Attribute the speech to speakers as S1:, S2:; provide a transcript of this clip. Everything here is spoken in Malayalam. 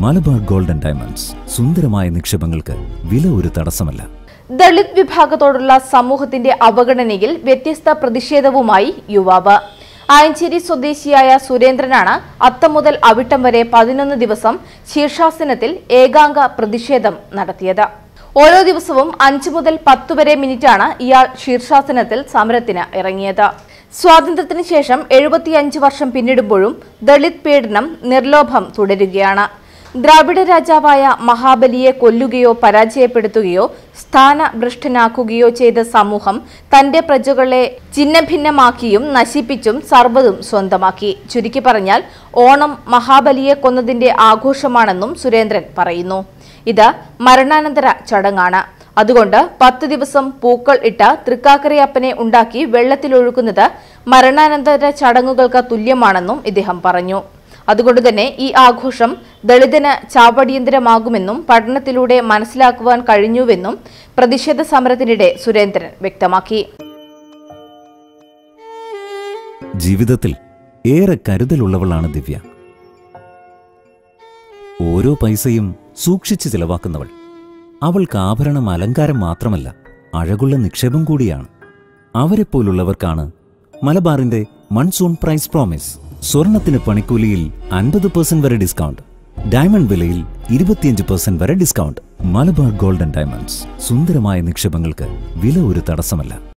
S1: മലബാർ ഗോൾഡൻ ഡയമണ്ട്സ് സുന്ദരമായ നിക്ഷേപങ്ങൾക്ക് വില ഒരു തടസ്സമല്ല
S2: ദളിത് വിഭാഗത്തോടുള്ള സമൂഹത്തിന്റെ അവഗണനയിൽ വ്യത്യസ്ത പ്രതിഷേധവുമായി യുവാവ് ആയഞ്ചേരി സ്വദേശിയായ സുരേന്ദ്രനാണ് അത്തം മുതൽ അവിട്ടം വരെ പതിനൊന്ന് ദിവസം ശീർഷാസനത്തിൽ ഏകാംഗ പ്രതിഷേധം നടത്തിയത് ഓരോ ദിവസവും അഞ്ചു മുതൽ പത്ത് വരെ മിനിറ്റാണ് ഇയാൾ ശീർഷാസനത്തിൽ സമരത്തിന് ഇറങ്ങിയത് സ്വാതന്ത്ര്യത്തിന് ശേഷം എഴുപത്തിയഞ്ച് വർഷം പിന്നിടുമ്പോഴും ദളിത് പീഡനം നിർലോഭം തുടരുകയാണ് ദ്രാവിഡ രാജാവായ മഹാബലിയെ കൊല്ലുകയോ പരാജയപ്പെടുത്തുകയോ സ്ഥാനഭ്രഷ്ടനാക്കുകയോ ചെയ്ത സമൂഹം തന്റെ പ്രജകളെ ഛിന്നഭിന്നമാക്കിയും നശിപ്പിച്ചും സർവ്വതും സ്വന്തമാക്കി ചുരുക്കി പറഞ്ഞാൽ ഓണം മഹാബലിയെ കൊന്നതിന്റെ ആഘോഷമാണെന്നും സുരേന്ദ്രൻ പറയുന്നു ഇത് മരണാനന്തര ചടങ്ങാണ് അതുകൊണ്ട് പത്ത് ദിവസം പൂക്കൾ ഇട്ട തൃക്കാക്കരയപ്പനെ ഉണ്ടാക്കി വെള്ളത്തിലൊഴുക്കുന്നത് മരണാനന്തര ചടങ്ങുകൾക്ക് തുല്യമാണെന്നും ഇദ്ദേഹം പറഞ്ഞു അതുകൊണ്ട് തന്നെ ഈ ആഘോഷം ദളിതന് ചാവടിയന്തരമാകുമെന്നും പഠനത്തിലൂടെ മനസ്സിലാക്കുവാൻ കഴിഞ്ഞുവെന്നും പ്രതിഷേധ സമരത്തിനിടെ സുരേന്ദ്രൻ വ്യക്തമാക്കി
S1: ജീവിതത്തിൽ ഏറെ കരുതലുള്ളവളാണ് ദിവ്യ ഓരോ പൈസയും സൂക്ഷിച്ച് ചിലവാക്കുന്നവൾ അവൾക്ക് ആഭരണം അലങ്കാരം മാത്രമല്ല അഴകുള്ള നിക്ഷേപം കൂടിയാണ് അവരെപ്പോലുള്ളവർക്കാണ് മലബാറിന്റെ മൺസൂൺ പ്രൈസ് പ്രോമിസ് സ്വർണത്തിന് പണിക്കൂലിയിൽ അൻപത് പെർസെന്റ് വരെ ഡിസ്കൗണ്ട് ഡയമണ്ട് വിലയിൽ ഇരുപത്തിയഞ്ച് പെർസെന്റ് വരെ ഡിസ്കൗണ്ട് മലബാർ ഗോൾഡൻ ഡയമണ്ട്സ് സുന്ദരമായ നിക്ഷേപങ്ങൾക്ക് വില ഒരു തടസ്സമല്ല